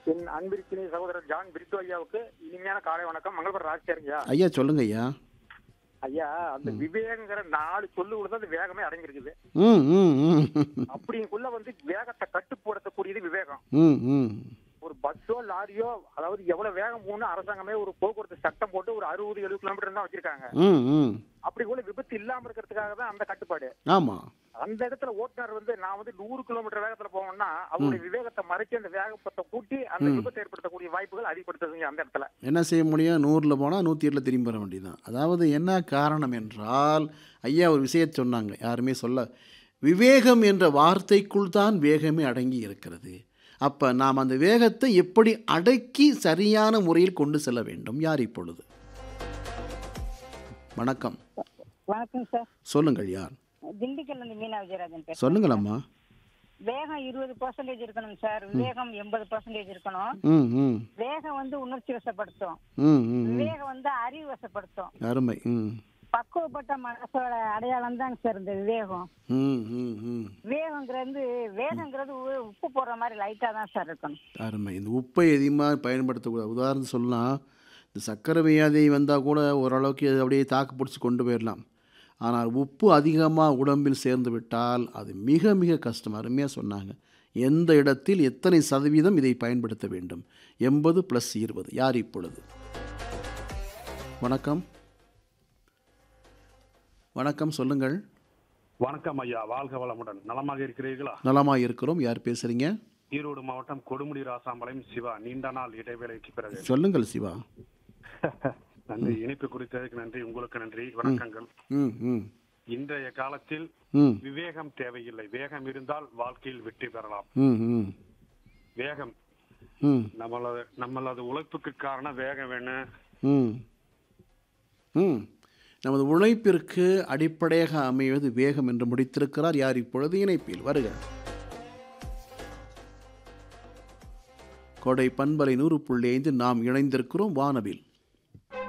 என் அன்பிற்கினி சகோதரர் ஜான் பிரிட்டோ ஐயாவுக்கு இனிமையான காலை வணக்கம் மங்களபுரம் ராஜ்யாருங்கய்யா ஐயா சொல்லுங்க ஐயா ஐயா அந்த விவேகங்கிற நாலு சொல்லுக்குள்ள தான் அந்த வேகமே அடங்கியிருக்குது ம் ம் ம் அப்படிங்குள்ள வந்து வேகத்தை கட்டுப்படுத்தக்கூடியது விவேகம் ம் ம் ஒரு பஸ்ஸோ லாரியோ அதாவது எவ்வளவு வேகம் போகணும் அரசாங்கமே ஒரு போக்குவரத்து சட்டம் போட்டு ஒரு அறுபது எழுபது கிலோமீட்டர் தான் வச்சிருக்காங்க ம் ம் அப்படி கூட விபத்து இல்லாம இருக்கிறதுக்காக தான் அந்த கட்டுப்பாடு ஆமாம் அந்த இடத்துல ஓட்டுநர் வந்து நான் வந்து நூறு கிலோமீட்டர் வேகத்துல போவேன்னா அவருடைய விவேகத்தை மறைச்சு அந்த வேகத்தை கூட்டி அந்த விபத்தை ஏற்படுத்தக்கூடிய வாய்ப்புகள் அதிகப்படுத்துதுங்க அந்த இடத்துல என்ன செய்ய முடியும் நூறில் போனால் நூற்றி எட்டில் திரும்பி வர வேண்டியதுதான் அதாவது என்ன காரணம் என்றால் ஐயா ஒரு விஷயத்தை சொன்னாங்க யாருமே சொல்ல விவேகம் என்ற வார்த்தைக்குள் தான் வேகமே அடங்கி இருக்கிறது அப்போ நாம் அந்த வேகத்தை எப்படி அடக்கி சரியான முறையில் கொண்டு செல்ல வேண்டும் யார் இப்பொழுது வணக்கம் வணக்கம் சார் சொல்லுங்கள் யார் திண்டுக்கல்ல இருந்து மீனா விஜயராஜன் பேசுறேன் சொல்லுங்கள் அம்மா வேகம் இருபது பர்சன்டேஜ் இருக்கணும் சார் விவேகம் எண்பது பர்சன்டேஜ் இருக்கணும் ம் ம் வேகம் வந்து உணர்ச்சி வசப்படுத்தும் ம் ம் ம். விவேகம் வந்து அறிவு வசப்படுத்தும் அருமை ம் பக்குவப்பட்ட மனசோட அடையாளம் தாங்க சார் இந்த விவேகம் ம் ம் ம் விவேகங்கிறது வேகங்கிறது உ- உப்பு போடுற மாதிரி லைட்டா தான் சார் இருக்கணும் அருமை இந்த உப்பை அதிகமாக பயன்படுத்தக்கூடாது உதாரணம் சொல்லலாம் இந்த சர்க்கரை வியாதி வந்தால் கூட ஓரளவுக்கு அது அப்படியே தாக்கு பிடிச்சி கொண்டு போயிடலாம் ஆனால் உப்பு அதிகமாக உடம்பில் சேர்ந்து விட்டால் அது மிக மிக கஷ்டம் அருமையாக சொன்னாங்க எந்த இடத்தில் எத்தனை சதவீதம் இதை பயன்படுத்த வேண்டும் எண்பது ப்ளஸ் இருபது யார் இப்பொழுது வணக்கம் வணக்கம் சொல்லுங்கள் வணக்கம் ஐயா வாழ்க வளமுடன் நலமாக இருக்கிறீர்களா நலமாக இருக்கிறோம் யார் பேசுகிறீங்க ஈரோடு மாவட்டம் கொடுமுடி ராசாம்பாளையம் சிவா நீண்ட நாள் இடைவேளைக்கு பிறகு சொல்லுங்கள் சிவா நன்றி இணைப்பு குறித்ததுக்கு நன்றி உங்களுக்கு நன்றி வணக்கங்கள் ம் ம் இன்றைய காலத்தில் ம் விவேகம் தேவையில்லை வேகம் இருந்தால் வாழ்க்கையில் வெற்றி பெறலாம் ம் ம் வேகம் ம் நம்மளது நம்மளது உழைப்புக்கு காரணம் வேகம் வேணும் ம் ம் நமது உழைப்பிற்கு அடிப்படையாக அமைவது வேகம் என்று முடித்திருக்கிறார் யார் இப்பொழுது இணைப்பில் வருக கொடை பண்பலை நூறு புள்ளி ஐந்து நாம் இணைந்திருக்கிறோம் வானவில்